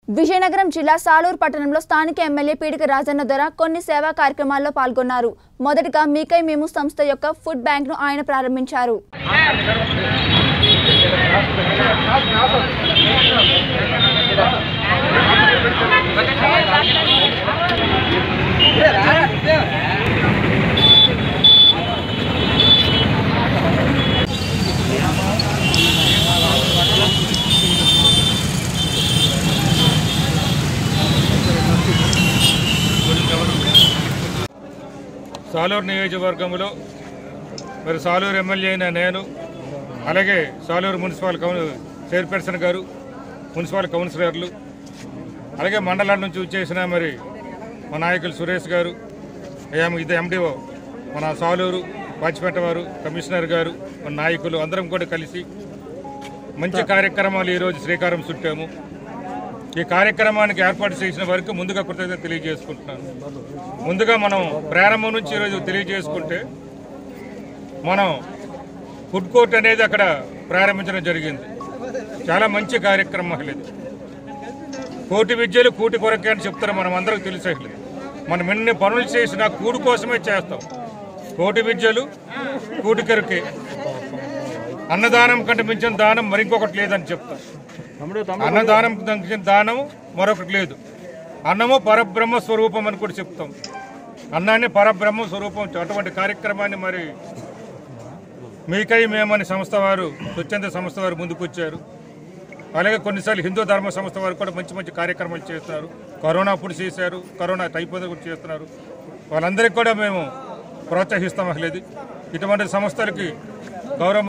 విజయనగరం జిల్లా సాలూరు పట్టణంలో స్థానిక ఎమ్మెల్యే పీడిక రాజన్న దొర కొన్ని సేవా కార్యక్రమాల్లో పాల్గొన్నారు మొదటగా మీకై మేము సంస్థ యొక్క ఫుడ్ బ్యాంక్ను ఆయన ప్రారంభించారు సాలూరు నియోజకవర్గంలో మరి సాలూరు ఎమ్మెల్యే అయిన నేను అలాగే సాలూరు మున్సిపల్ కౌన్ చైర్పర్సన్ గారు మున్సిపల్ కౌన్సిలర్లు అలాగే మండలం నుంచి వచ్చేసిన మరి మా నాయకులు సురేష్ గారు ఏం ఇది ఎండిఓ మన సాలూరు వాచిపేట వారు కమిషనర్ గారు మన నాయకులు అందరం కూడా కలిసి మంచి కార్యక్రమాలు ఈరోజు శ్రీకారం చుట్టాము ఈ కార్యక్రమానికి ఏర్పాటు చేసిన వారికి ముందుగా కృతజ్ఞత తెలియజేసుకుంటున్నాను ముందుగా మనం ప్రారంభం నుంచి ఈరోజు తెలియజేసుకుంటే మనం ఫుడ్ కోర్ట్ అనేది అక్కడ ప్రారంభించడం జరిగింది చాలా మంచి కార్యక్రమం ఇది కోటి విద్యలు కూటి కొరకే అని చెప్తారు మనం అందరికి తెలిసేట్లేదు మనం ఎన్ని పనులు చేసినా కూడు కోసమే చేస్తాం కోటి విద్యలు కూటి కొరకే అన్నదానం కంటే మించిన దానం మరింకొకటి లేదని చెప్తాం అన్నదానం మించిన దానం మరొకటి లేదు అన్నము పరబ్రహ్మ స్వరూపం అని కూడా చెప్తాం అన్నాన్ని పరబ్రహ్మ స్వరూపం అటువంటి కార్యక్రమాన్ని మరి మీకై మేమని సంస్థ వారు స్వచ్ఛంద సంస్థ వారు ముందుకొచ్చారు అలాగే కొన్నిసార్లు హిందూ ధర్మ సంస్థ వారు కూడా మంచి మంచి కార్యక్రమాలు చేస్తున్నారు కరోనా అప్పుడు చేశారు కరోనా అయిపోతే కూడా చేస్తున్నారు వాళ్ళందరికీ కూడా మేము ప్రోత్సహిస్తాం అసలు ఇది ఇటువంటి సంస్థలకి గౌరవం